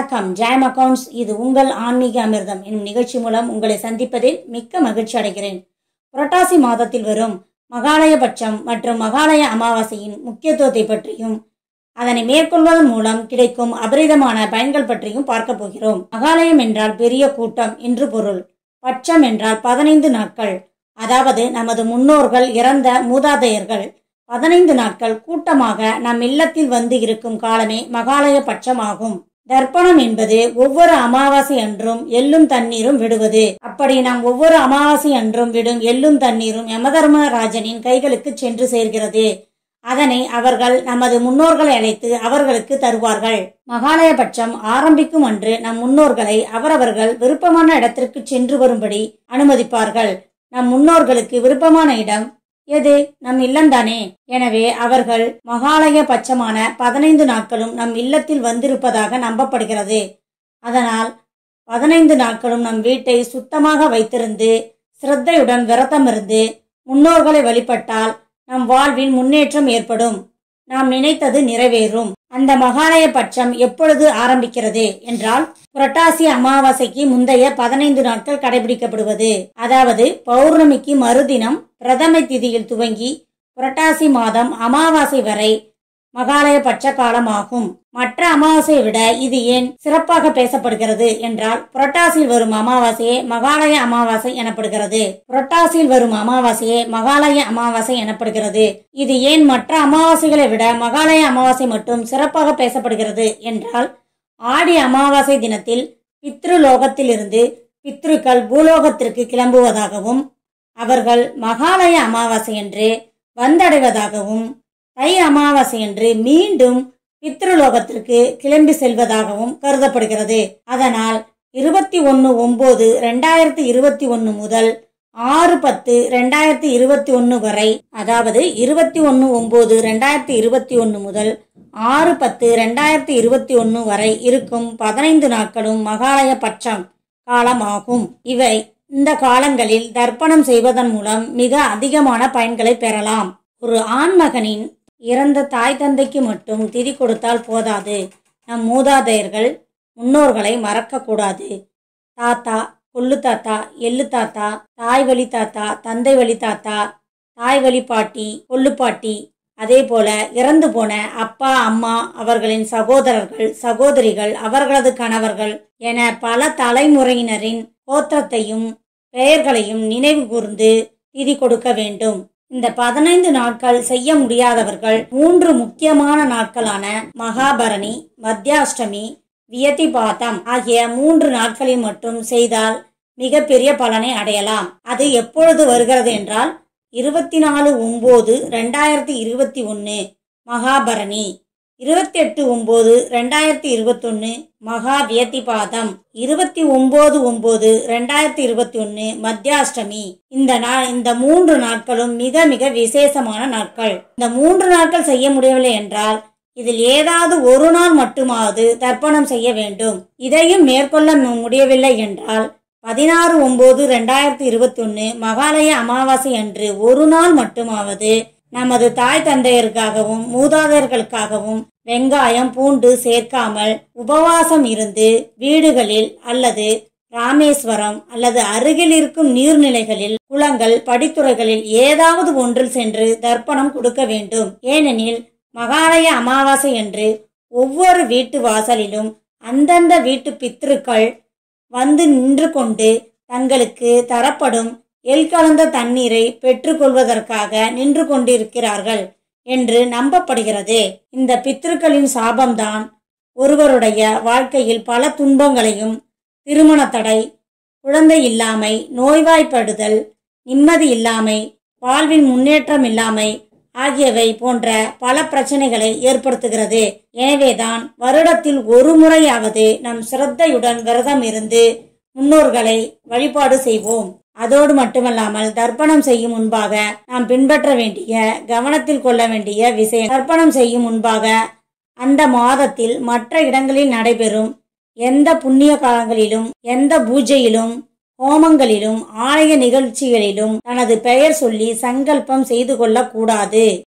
வணக்கம் jam accounts இது உங்கள் ஆன்மீக அமிர்தம் என்னும் நிகழ்ச்சி மூலம் உங்களை சந்திப்பதில் மிக்க மகிழ்ச்சி அடைகிறேன் புரட்டாசி மாதத்தில் வரும் மகாலயபட்சம் மற்றும் மகாலய அமாவாசையின் முக்கியத்துவத்தை பற்றியும் அதனை மேற்கொள்வதன் மூலம் கிடைக்கும் அபரிதமான பயன்கள் பற்றியும் பார்க்க போகிறோம் மகாலயம் என்றால் பெரிய கூட்டம் என்று பொருள் பட்சம் என்றால் பதினைந்து நாட்கள் அதாவது நமது முன்னோர்கள் இறந்த மூதாதையர்கள் பதினைந்து நாட்கள் கூட்டமாக நம் இல்லத்தில் வந்து இருக்கும் காலமே மகாலய பட்சம் ஆகும் தர்ப்பணம் என்பது ஒவ்வொரு அமாவாசை அன்றும் எள்ளும் தண்ணீரும் விடுவது அப்படி நாம் ஒவ்வொரு அமாவாசை அன்றும் விடும் எள்ளும் தண்ணீரும் யமதர்மராஜனின் கைகளுக்கு சென்று சேர்கிறது அதனை அவர்கள் நமது முன்னோர்களை அழைத்து அவர்களுக்கு தருவார்கள் மகாலயபட்சம் ஆரம்பிக்கும் அன்று நம் முன்னோர்களை அவரவர்கள் விருப்பமான இடத்திற்கு சென்று வரும்படி அனுமதிப்பார்கள் நம் முன்னோர்களுக்கு விருப்பமான இடம் எது நம் இல்லம்தானே எனவே அவர்கள் மகாலய பட்சமான பதினைந்து நாட்களும் நம் இல்லத்தில் வந்திருப்பதாக நம்பப்படுகிறது அதனால் பதினைந்து நாட்களும் நம் வீட்டை சுத்தமாக வைத்திருந்து சிரத்தையுடன் விரதமிருந்து முன்னோர்களை வழிபட்டால் நம் வாழ்வில் முன்னேற்றம் ஏற்படும் நாம் நினைத்தது நிறைவேறும் அந்த மகாலய பட்சம் எப்பொழுது ஆரம்பிக்கிறது என்றால் புரட்டாசி அமாவாசைக்கு முந்தைய பதினைந்து நாட்கள் கடைபிடிக்கப்படுவது அதாவது பௌர்ணமிக்கு மறுதினம் பிரதம திதியில் துவங்கி புரட்டாசி மாதம் அமாவாசை வரை மகாலய பட்ச காலமாகும் மற்ற அமாவாசையை விட இது ஏன் சிறப்பாக பேசப்படுகிறது என்றால் புரட்டாசியில் வரும் அமாவாசையே மகாலய அமாவாசை எனப்படுகிறது புரட்டாசியில் வரும் அமாவாசையே மகாலய அமாவாசை எனப்படுகிறது இது ஏன் மற்ற அமாவாசைகளை விட மகாலய அமாவாசை மட்டும் சிறப்பாக பேசப்படுகிறது என்றால் ஆடி அமாவாசை தினத்தில் பித்ருலோகத்திலிருந்து பித்ருக்கள் பூலோகத்திற்கு கிளம்புவதாகவும் அவர்கள் மகாலய அமாவாசை என்று வந்தடைவதாகவும் தை அமாவாசையன்று மீண்டும் பித்ருலோகத்திற்கு கிளம்பி செல்வதாகவும் கருதப்படுகிறது அதனால் இருபத்தி ஒன்னு ஒன்பது ரெண்டாயிரத்தி இருபத்தி ஒன்னு முதல் ஆறு பத்து ரெண்டாயிரத்தி இருபத்தி ஒன்னு வரை அதாவது இருபத்தி ஒன்னு ஒன்பது ரெண்டாயிரத்தி இருபத்தி ஒன்னு முதல் ஆறு பத்து ரெண்டாயிரத்தி இருபத்தி ஒன்னு வரை இருக்கும் பதினைந்து நாட்களும் மகாலய பட்சம் காலமாகும் இவை இந்த காலங்களில் தர்ப்பணம் செய்வதன் மூலம் மிக அதிகமான பயன்களை பெறலாம் ஒரு ஆண்மகனின் இறந்த தாய் தந்தைக்கு மட்டும் திதி கொடுத்தால் போதாது நம் மூதாதையர்கள் முன்னோர்களை மறக்கக்கூடாது தாத்தா கொள்ளு தாத்தா எள்ளு தாத்தா தாய் வழி தாத்தா தந்தை வழி தாத்தா தாய் வழி பாட்டி கொள்ளு பாட்டி அதே போல இறந்து போன அப்பா அம்மா அவர்களின் சகோதரர்கள் சகோதரிகள் அவர்களது கணவர்கள் என பல தலைமுறையினரின் கோத்திரத்தையும் பெயர்களையும் நினைவு கூர்ந்து திதி கொடுக்க வேண்டும் இந்த பதினைந்து நாட்கள் செய்ய முடியாதவர்கள் மூன்று முக்கியமான நாட்களான மகாபரணி மத்தியாஷ்டமி வியதிபாதம் ஆகிய மூன்று நாட்களில் மட்டும் செய்தால் மிகப்பெரிய பலனை அடையலாம் அது எப்பொழுது வருகிறது என்றால் இருபத்தி நாலு ஒன்பது ரெண்டாயிரத்தி இருபத்தி ஒன்று மகாபரணி இருபத்தி எட்டு ஒன்பது ரெண்டாயிரத்தி இருபத்தொன்னு மகா வியதிபாதம் இருபத்தி ஒன்பது ஒன்பது ரெண்டாயிரத்தி இருபத்தி ஒன்னு மத்தியாஷ்டமி இந்த நாள் இந்த மூன்று நாட்களும் மிக மிக விசேஷமான நாட்கள் இந்த மூன்று நாட்கள் செய்ய முடியவில்லை என்றால் இதில் ஏதாவது ஒரு நாள் மட்டுமாவது தர்ப்பணம் செய்ய வேண்டும் இதையும் மேற்கொள்ள முடியவில்லை என்றால் பதினாறு ஒன்பது ரெண்டாயிரத்தி இருபத்தி ஒன்னு மகாலய அமாவாசை அன்று ஒரு நாள் மட்டுமாவது நமது தாய் தந்தையருக்காகவும் மூதாதையர்களுக்காகவும் வெங்காயம் பூண்டு சேர்க்காமல் உபவாசம் இருந்து வீடுகளில் அல்லது ராமேஸ்வரம் அல்லது அருகில் இருக்கும் நீர்நிலைகளில் குளங்கள் படித்துறைகளில் ஏதாவது ஒன்றில் சென்று தர்ப்பணம் கொடுக்க வேண்டும் ஏனெனில் மகாலய அமாவாசை என்று ஒவ்வொரு வீட்டு வாசலிலும் அந்தந்த வீட்டு பித்ருக்கள் வந்து நின்று கொண்டு தங்களுக்கு தரப்படும் எல் கலந்த தண்ணீரை பெற்றுக்கொள்வதற்காக நின்று கொண்டிருக்கிறார்கள் என்று நம்பப்படுகிறது இந்த பித்ருக்களின் சாபம்தான் ஒருவருடைய வாழ்க்கையில் பல துன்பங்களையும் திருமண தடை குழந்தை இல்லாமை நோய்வாய்ப்படுதல் நிம்மதி இல்லாமை வாழ்வில் முன்னேற்றம் இல்லாமை ஆகியவை போன்ற பல பிரச்சனைகளை ஏற்படுத்துகிறது எனவேதான் வருடத்தில் ஒரு முறையாவது நம் சிரத்தையுடன் விரதம் இருந்து முன்னோர்களை வழிபாடு செய்வோம் அதோடு மட்டுமல்லாமல் தர்ப்பணம் செய்யும் முன்பாக நாம் பின்பற்ற வேண்டிய கவனத்தில் கொள்ள வேண்டிய விஷயம் தர்ப்பணம் செய்யும் முன்பாக அந்த மாதத்தில் மற்ற இடங்களில் நடைபெறும் எந்த புண்ணிய காலங்களிலும் எந்த பூஜையிலும் ஹோமங்களிலும் ஆலய நிகழ்ச்சிகளிலும் தனது பெயர் சொல்லி சங்கல்பம் செய்து கொள்ளக் கூடாது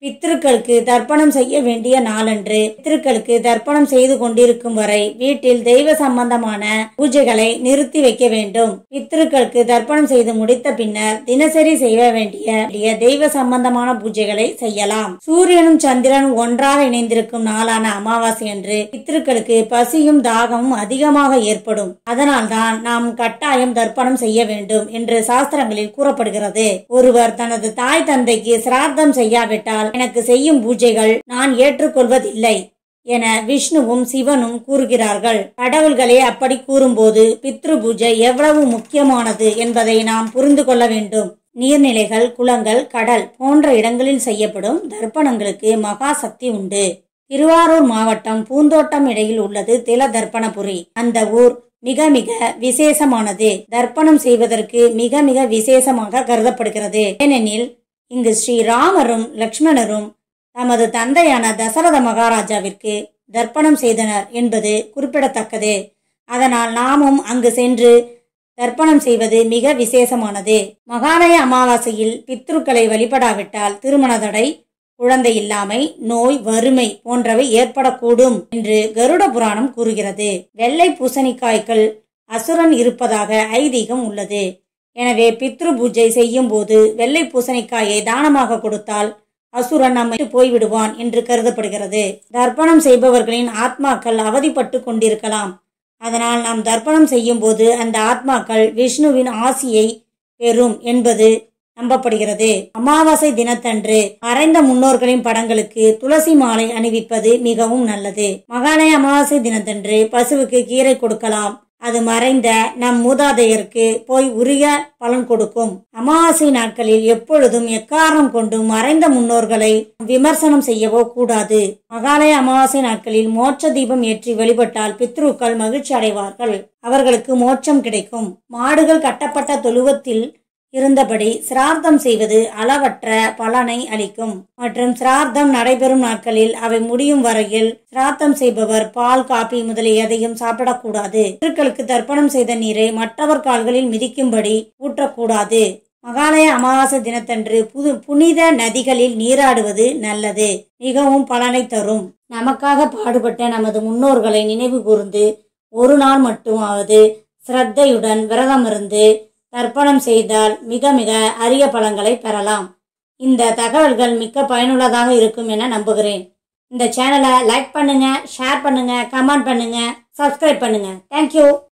பித்திருக்களுக்கு தர்ப்பணம் செய்ய வேண்டிய நாளன்று பித்திருக்களுக்கு தர்ப்பணம் செய்து கொண்டிருக்கும் வரை வீட்டில் தெய்வ சம்பந்தமான பூஜைகளை நிறுத்தி வைக்க வேண்டும் பித்திருக்களுக்கு தர்ப்பணம் செய்து முடித்த பின்னர் தினசரி செய்ய வேண்டிய வேண்டிய தெய்வ சம்பந்தமான பூஜைகளை செய்யலாம் சூரியனும் சந்திரனும் ஒன்றாக இணைந்திருக்கும் நாளான அமாவாசை அன்று பித்திருக்களுக்கு பசியும் தாகமும் அதிகமாக ஏற்படும் அதனால்தான் நாம் கட்டாயம் தர்ப்பணம் செய்ய வேண்டும் என்று சாஸ்திரங்களில் கூறப்படுகிறது ஒருவர் தனது தாய் தந்தைக்கு சிரார்த்தம் செய்யாவிட்டால் எனக்கு செய்யும் பூஜைகள் நான் ஏற்றுக்கொள்வதில்லை என விஷ்ணுவும் சிவனும் கூறுகிறார்கள் கடவுள்களே அப்படி கூறும்போது பித்ரு பூஜை எவ்வளவு முக்கியமானது என்பதை நாம் புரிந்து கொள்ள வேண்டும் நீர்நிலைகள் குளங்கள் கடல் போன்ற இடங்களில் செய்யப்படும் தர்ப்பணங்களுக்கு மகா சக்தி உண்டு திருவாரூர் மாவட்டம் பூந்தோட்டம் இடையில் உள்ளது தில தர்ப்பணபுரி அந்த ஊர் மிக மிக விசேஷமானது தர்ப்பணம் செய்வதற்கு மிக மிக விசேஷமாக கருதப்படுகிறது ஏனெனில் இங்கு ஸ்ரீராமரும் லக்ஷ்மணரும் தமது தந்தையான தசரத மகாராஜாவிற்கு தர்ப்பணம் செய்தனர் என்பது குறிப்பிடத்தக்கது அதனால் நாமும் அங்கு சென்று தர்ப்பணம் செய்வது மிக விசேஷமானது மகாலய அமாவாசையில் பித்ருக்களை வழிபடாவிட்டால் திருமண தடை குழந்தை இல்லாமை நோய் வறுமை போன்றவை ஏற்படக்கூடும் என்று கருட புராணம் கூறுகிறது வெள்ளை பூசணிக்காய்கள் அசுரன் இருப்பதாக ஐதீகம் உள்ளது எனவே பித்ரு பூஜை செய்யும் போது வெள்ளை பூசணிக்காயை தானமாக கொடுத்தால் அசுரன் நம்மை விட்டு போய்விடுவான் என்று கருதப்படுகிறது தர்ப்பணம் செய்பவர்களின் ஆத்மாக்கள் அவதிப்பட்டு கொண்டிருக்கலாம் அதனால் நாம் தர்ப்பணம் செய்யும் போது அந்த ஆத்மாக்கள் விஷ்ணுவின் ஆசியை பெறும் என்பது நம்பப்படுகிறது அமாவாசை தினத்தன்று மறைந்த முன்னோர்களின் படங்களுக்கு துளசி மாலை அணிவிப்பது மிகவும் நல்லது மகாலய அமாவாசை தினத்தன்று பசுவுக்கு கீரை கொடுக்கலாம் அது மறைந்த நம் மூதாதையருக்கு போய் உரிய பலன் கொடுக்கும் அமாவாசை நாட்களில் எப்பொழுதும் எக்காரணம் கொண்டும் மறைந்த முன்னோர்களை விமர்சனம் செய்யவோ கூடாது மகாலய அமாவாசை நாட்களில் மோட்ச தீபம் ஏற்றி வழிபட்டால் பித்ருக்கள் மகிழ்ச்சி அடைவார்கள் அவர்களுக்கு மோட்சம் கிடைக்கும் மாடுகள் கட்டப்பட்ட தொழுவத்தில் இருந்தபடி சிரார்த்தம் செய்வது அளவற்ற பலனை அளிக்கும் மற்றும் சிரார்த்தம் நடைபெறும் நாட்களில் அவை முடியும் வரையில் சிரார்த்தம் செய்பவர் பால் காபி முதலிய எதையும் சாப்பிடக்கூடாது பித்ருக்களுக்கு தர்ப்பணம் செய்த நீரை மற்றவர் கால்களில் மிதிக்கும்படி ஊற்றக்கூடாது மகாலய அமாவாசை தினத்தன்று புது புனித நதிகளில் நீராடுவது நல்லது மிகவும் பலனை தரும் நமக்காக பாடுபட்ட நமது முன்னோர்களை நினைவு கூர்ந்து ஒரு நாள் மட்டுமாவது சிரத்தையுடன் விரதமிருந்து தர்ப்பணம் செய்தால் மிக மிக அரிய பலன்களை பெறலாம் இந்த தகவல்கள் மிக்க பயனுள்ளதாக இருக்கும் என நம்புகிறேன் இந்த சேனலை லைக் பண்ணுங்க ஷேர் பண்ணுங்க கமெண்ட் பண்ணுங்க சப்ஸ்கிரைப் பண்ணுங்க தேங்க்யூ